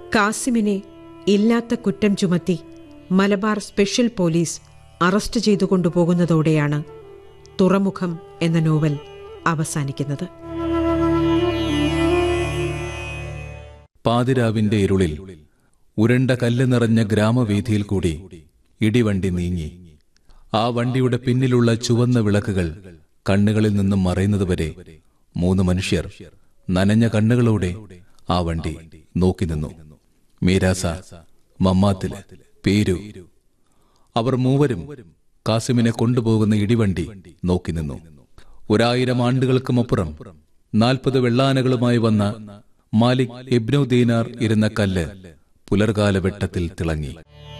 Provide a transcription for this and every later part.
കാസിമിനെ ഇല്ലാത്ത കുറ്റം ചുമത്തി മലബാർ സ്പെഷ്യൽ പോലീസ് അറസ്റ്റ് ചെയ്തു കൊണ്ടുപോകുന്നതോടെയാണ് തുറമുഖം എന്ന നോവൽ അവസാനിക്കുന്നത് പാതിരാവിന്റെ ഇരുളിൽ ഉരുണ്ട കല്ല് നിറഞ്ഞ ഗ്രാമവീഥിയിൽ കൂടി ഇടിവണ്ടി നീങ്ങി ആ വണ്ടിയുടെ പിന്നിലുള്ള ചുവന്ന വിളക്കുകൾ കണ്ണുകളിൽ നിന്നും മറയുന്നതുവരെ മൂന്ന് മനുഷ്യർ നനഞ്ഞ കണ്ണുകളോടെ ആ വണ്ടി നോക്കി നിന്നു മീരാസ മമ്മാത്തില് പേരു അവർ മൂവരും കാസിമിനെ കൊണ്ടുപോകുന്ന ഇടിവണ്ടി നോക്കി നിന്നു ഒരായിരം ആണ്ടുകൾക്കുമപ്പുറം നാൽപ്പത് വെള്ളാനകളുമായി വന്ന മാലിക് ഇബ്നു ദീനാർ ഇരുന്ന കല്ല് പുലർകാല വെട്ടത്തിൽ തിളങ്ങി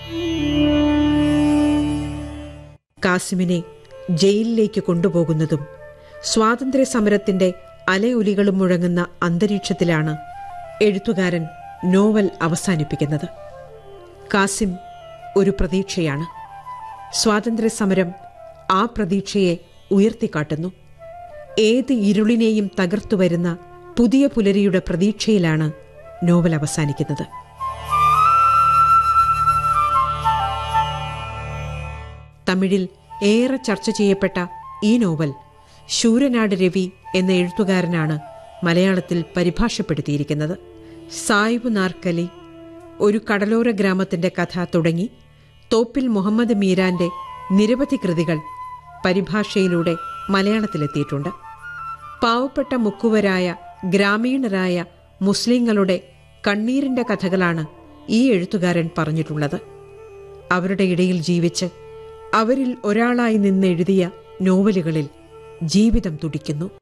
കാസിമിനെ ജയിലിലേക്ക് കൊണ്ടുപോകുന്നതും സ്വാതന്ത്ര്യ സമരത്തിന്റെ അലയൊലികളും മുഴങ്ങുന്ന അന്തരീക്ഷത്തിലാണ് എഴുത്തുകാരൻ നോവൽ അവസാനിപ്പിക്കുന്നത് കാസിം ഒരു പ്രതീക്ഷയാണ് സ്വാതന്ത്ര്യ സമരം ആ പ്രതീക്ഷയെ ഉയർത്തിക്കാട്ടുന്നു ഏത് ഇരുളിനെയും തകർത്തു വരുന്ന പുതിയ പുലരിയുടെ പ്രതീക്ഷയിലാണ് നോവൽ അവസാനിക്കുന്നത് തമിഴിൽ ഏറെ ചർച്ച ചെയ്യപ്പെട്ട ഈ നോവൽ ശൂരനാട് രവി എന്ന എഴുത്തുകാരനാണ് മലയാളത്തിൽ പരിഭാഷപ്പെടുത്തിയിരിക്കുന്നത് സായിബ് നാർക്കലി ഒരു കടലോര ഗ്രാമത്തിന്റെ കഥ തുടങ്ങി തോപ്പിൽ മുഹമ്മദ് മീരാന്റെ നിരവധി കൃതികൾ പരിഭാഷയിലൂടെ മലയാളത്തിലെത്തിയിട്ടുണ്ട് പാവപ്പെട്ട മുക്കുവരായ ഗ്രാമീണരായ മുസ്ലിങ്ങളുടെ കണ്ണീരിന്റെ കഥകളാണ് ഈ എഴുത്തുകാരൻ പറഞ്ഞിട്ടുള്ളത് അവരുടെ ഇടയിൽ ജീവിച്ച് അവരിൽ ഒരാളായി നിന്നെഴുതിയ നോവലുകളിൽ ജീവിതം തുടിക്കുന്നു